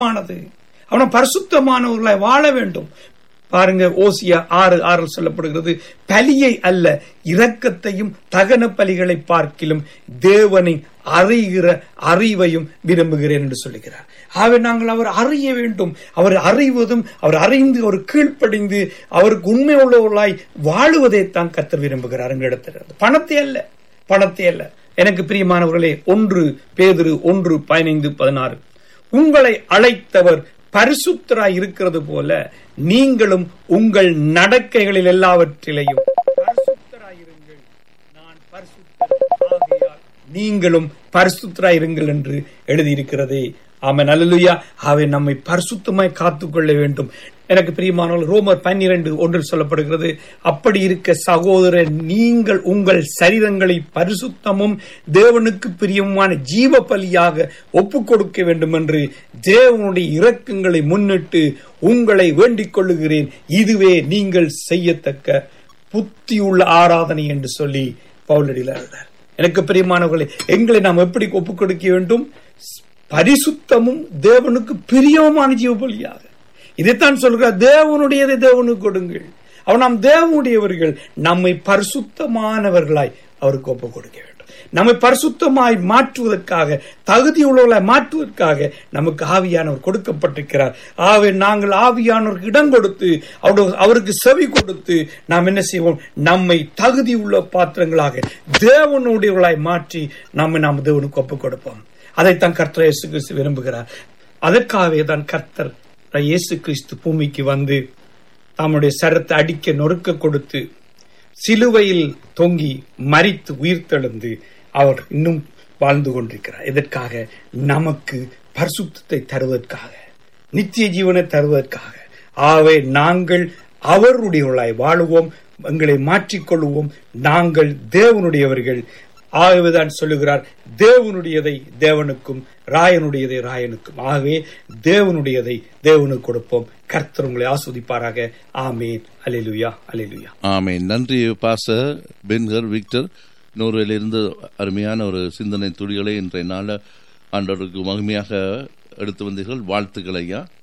ஆனது அவன் பரிசுத்தமானவர்களாய் வாழ வேண்டும் பாருங்க ஓசியா ஆறு ஆறில் சொல்லப்படுகிறது பலியை அல்ல இரக்கத்தையும் தகன பலிகளை பார்க்கிலும் தேவனை அறிகிற அறிவையும் விரும்புகிறேன் என்று சொல்லுகிறார் ஆகவே நாங்கள் அவர் அறிய வேண்டும் அவர் அறிவதும் அவர் அறிந்து அவர் கீழ்ப்படிந்து அவருக்கு உண்மை உள்ளவர்களாய் வாழுவதை தான் கத்தர் விரும்புகிறார் எங்களிடத்தில் பணத்தை அல்ல பணத்தை அல்ல எனக்கு பிரியமானவர்களே ஒன்று பேதிரு ஒன்று பதினைந்து பதினாறு உங்களை அழைத்தவர் பரிசுத்தராய் இருக்கிறது போல நீங்களும் உங்கள் நடக்கைகளில் எல்லாவற்றிலையும் பரிசுத்தராயிருங்கள் நான் பரிசுத்தர் ஆகையால் நீங்களும் பரிசுத்தராயிருங்கள் என்று எழுதியிருக்கிறதே ஆமன் அல்லலுயா அவை நம்மை பரிசுத்தமாய் காத்துக்கொள்ள வேண்டும் எனக்கு பிரியமானவர்கள் ரோமர் பன்னிரண்டு ஒன்றில் சொல்லப்படுகிறது அப்படி இருக்க சகோதரன் நீங்கள் உங்கள் சரீரங்களை பரிசுத்தமும் தேவனுக்கு பிரியமான ஜீவ பலியாக ஒப்புக் கொடுக்க வேண்டும் என்று தேவனுடைய இரக்கங்களை முன்னிட்டு உங்களை வேண்டிக் கொள்ளுகிறேன் இதுவே நீங்கள் செய்யத்தக்க புத்தியுள்ள ஆராதனை என்று சொல்லி பவுலடியில் எழுதார் எனக்கு பிரியமானவர்களை எங்களை நாம் எப்படி ஒப்புக் கொடுக்க வேண்டும் பரிசுத்தமும் தேவனுக்கு பிரியமான ஜீவ பலியாக இதைத்தான் சொல்கிறார் தேவனுடையதை தேவனுக்கு கொடுங்கள் அவன் நாம் தேவனுடையவர்கள் நம்மை பரிசுத்தமானவர்களாய் அவருக்கு ஒப்பு கொடுக்க வேண்டும் நம்மை பரிசுத்தமாய் மாற்றுவதற்காக தகுதி உள்ளவர்களாய் மாற்றுவதற்காக நமக்கு ஆவியானவர் கொடுக்கப்பட்டிருக்கிறார் ஆகவே நாங்கள் ஆவியானவருக்கு இடம் கொடுத்து அவருக்கு செவி கொடுத்து நாம் என்ன செய்வோம் நம்மை தகுதி உள்ள பாத்திரங்களாக தேவனுடையவர்களாய் மாற்றி நம்மை நாம் தேவனுக்கு ஒப்புக் கொடுப்போம் அதைத்தான் கர்த்தர் இயேசு கிறிஸ்து விரும்புகிறார் அதற்காகவே தான் கர்த்தர் இயேசு கிறிஸ்து பூமிக்கு வந்து தம்முடைய சரத்தை அடிக்க நொறுக்க கொடுத்து சிலுவையில் தொங்கி மறித்து உயிர்த்தெழுந்து அவர் இன்னும் வாழ்ந்து கொண்டிருக்கிறார் இதற்காக நமக்கு பரிசுத்தத்தை தருவதற்காக நித்திய ஜீவனை தருவதற்காக ஆகவே நாங்கள் அவருடையவர்களாய் வாழுவோம் எங்களை மாற்றிக்கொள்வோம் நாங்கள் தேவனுடையவர்கள் ஆகவேதான் சொல்லுகிறார் தேவனுடையதை தேவனுக்கும் ராயனுடையதை ராயனுக்கும் ஆகவே தேவனுடையதை தேவனுக்கு கொடுப்போம் கர்த்தர் உங்களை ஆஸ்வதிப்பாராக ஆமேன் அலிலுயா அலிலுயா ஆமேன் நன்றி பாச பென்கர் விக்டர் நூறிலிருந்து அருமையான ஒரு சிந்தனை துளிகளை இன்றைய நாள் ஆண்டவருக்கு மகிமையாக எடுத்து வந்தீர்கள் வாழ்த்துக்கள் ஐயா